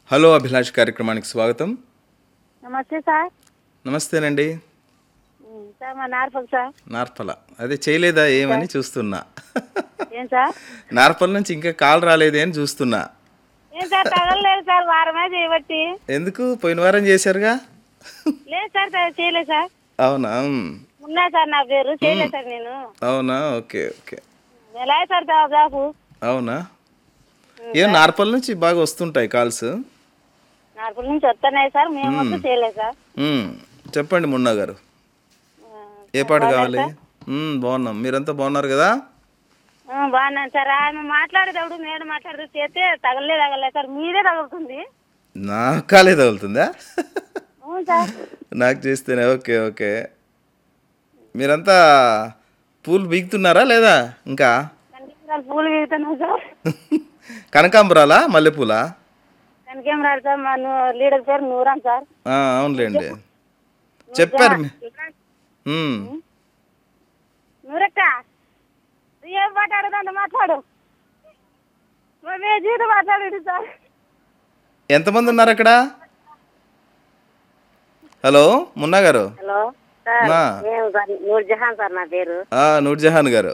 Hello Abhilash కార్యక్రమానికి స్వాగతం నమస్తే సార్ నమస్తేనండి ఉమ్, సార్ మా నార్పల్ సార్ నార్పల అదే చేయలేదా ఏమని చూస్తున్నా ఏం సార్ నార్పల్ నుంచి ఇంకా కాల్ రాలేదే అని చూస్తున్నా ఏం సార్ తగలలేదు సార్ వారమే చేయబట్టి ఎందుకు పోయిన వారం చేశారుగా లేదు సార్ త- చేయలేదు సార్ అవునా ఉమ్. ఉన్నా సార్ నా పేరు చేయలేదు సార్ నేను అవునా ఓకే ఓకే ఎలా సార్ దాదాపు అవునా ఏం నార్పల్ నుంచి బాగా వస్తుంటాయి కాల్స్ నార్పల్ నుంచి వస్తున్నాయి సార్ మేము వస్తూ చేయలేదు సార్ ఉమ్, చెప్పండి మున్నా గారు ఆ, ఏ పాట కావాలి ఉమ్, బాగున్నాం మీరంతా బాగున్నారు కదా ఆ, బాగున్నాను సార్ ఆమె మాట్లాడేటప్పుడు నేను మాట్లాడుతూ చేస్తే తగలలేదు తగలలేదు సార్ మీరే తగులుతుంది నా కాలే తగులుతుందా అవును సార్ నాకు చేస్తేనే ఓకే ఓకే మీరంతా పూలు బీగుతున్నారా లేదా ఇంకా కనకేమరాలు పూలు వీగుతున్నాం సార్ కనకాంబరాలా మల్లెపూలా కనకేమరాలు సార్ మా ను- లీడర్ పేరు నూరాన్ సార్ ఆ, అవునులేండి చెప్పారు మీ- ఉమ్, నూరక్క నువ్వు ఏం మాట్లాడదంట మాట్లాడు మేము జీవితం మాట్లాడండి సార్ ఎంతమంది ఉన్నారు అక్కడ హలో మున్నా గారు హలో సార్ మా. మేము సార్ నూర్ జహాన్ సార్ నా పేరు ఆ, నూర్జహాన్ గారు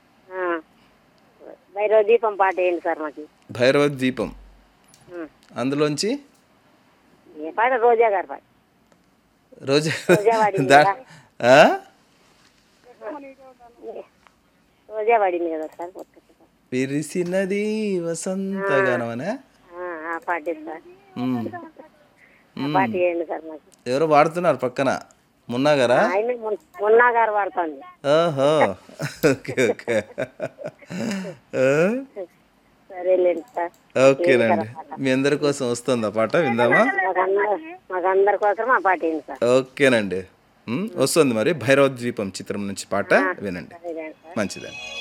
భైరవ దీపం పాట వేయండి సార్ మాకు భైరవ దీపం ఉం. అందులోంచి ఏ పాట రోజా గారి పాట రోజు రోజా వాడింది దా- కదా. ఆ? రోజా పడింది కదా సార్ ఒక్కసారి. విరిసినది వసంతగానమనే ఆ, ఆ పాట సార్ ఉమ్. ఆ పాట వేయండి సార్ మాకు ఎవరో వాడుతున్నారు పక్కన మున్నా గారా ఆయన మొన్- మొన్నా గారు వాడుతుంది ఓహో ఓకే ఓకే ఆ? సరేలేండి సార్ ఓకేనండి మీ అందరి కోసం వస్తుందా పాట విందామా మాకందరు మాకందరి కోసం ఆ పాట వేయండి సార్ ఓకేనండి ఉమ్, వస్తుంది మరి భైరవ ద్వీపం చిత్రం నుంచి పాట వినండి సరేలేండి సార్ మంచిదండి